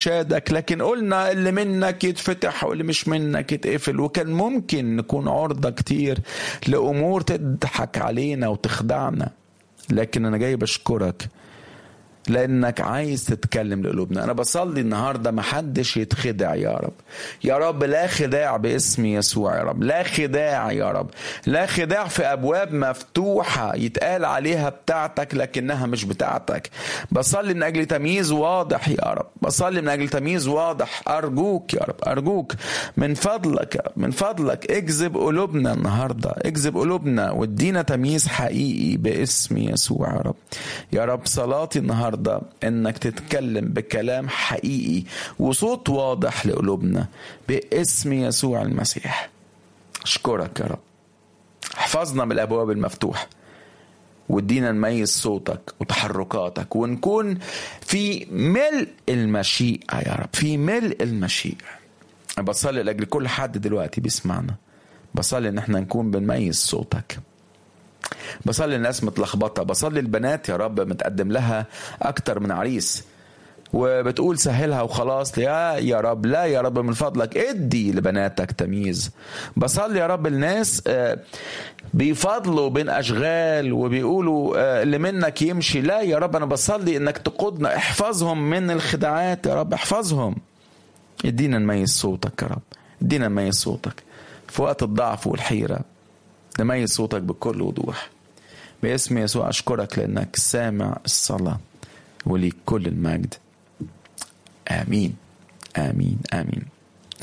إرشادك لكن قلنا اللي منك يتفتح واللي مش منك يتقفل وكان ممكن نكون عرضة كتير لأمور تضحك علينا وتخدعنا لكن أنا جاي بشكرك لانك عايز تتكلم لقلوبنا انا بصلي النهارده ما حدش يتخدع يا رب يا رب لا خداع باسم يسوع يا رب لا خداع يا رب لا خداع في ابواب مفتوحه يتقال عليها بتاعتك لكنها مش بتاعتك بصلي من اجل تمييز واضح يا رب بصلي من اجل تمييز واضح ارجوك يا رب ارجوك من فضلك يا رب من فضلك اجذب قلوبنا النهارده اجذب قلوبنا وادينا تمييز حقيقي باسم يسوع يا رب يا رب صلاتي النهارده النهارده انك تتكلم بكلام حقيقي وصوت واضح لقلوبنا باسم يسوع المسيح اشكرك يا رب احفظنا من الابواب المفتوحه وادينا نميز صوتك وتحركاتك ونكون في ملء المشيئة يا رب في ملء المشيئة بصلي لأجل كل حد دلوقتي بيسمعنا بصلي ان احنا نكون بنميز صوتك بصلي الناس متلخبطه بصلي البنات يا رب متقدم لها اكتر من عريس وبتقول سهلها وخلاص يا يا رب لا يا رب من فضلك ادي لبناتك تمييز بصلي يا رب الناس بيفضلوا بين اشغال وبيقولوا اللي منك يمشي لا يا رب انا بصلي انك تقودنا احفظهم من الخداعات يا رب احفظهم ادينا نميز صوتك يا رب ادينا نميز صوتك في وقت الضعف والحيره نميز صوتك بكل وضوح باسم يسوع أشكرك لأنك سامع الصلاة وليك كل المجد آمين آمين آمين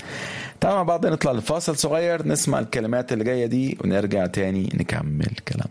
تعالوا مع بعض نطلع لفاصل صغير نسمع الكلمات اللي جاية دي ونرجع تاني نكمل كلام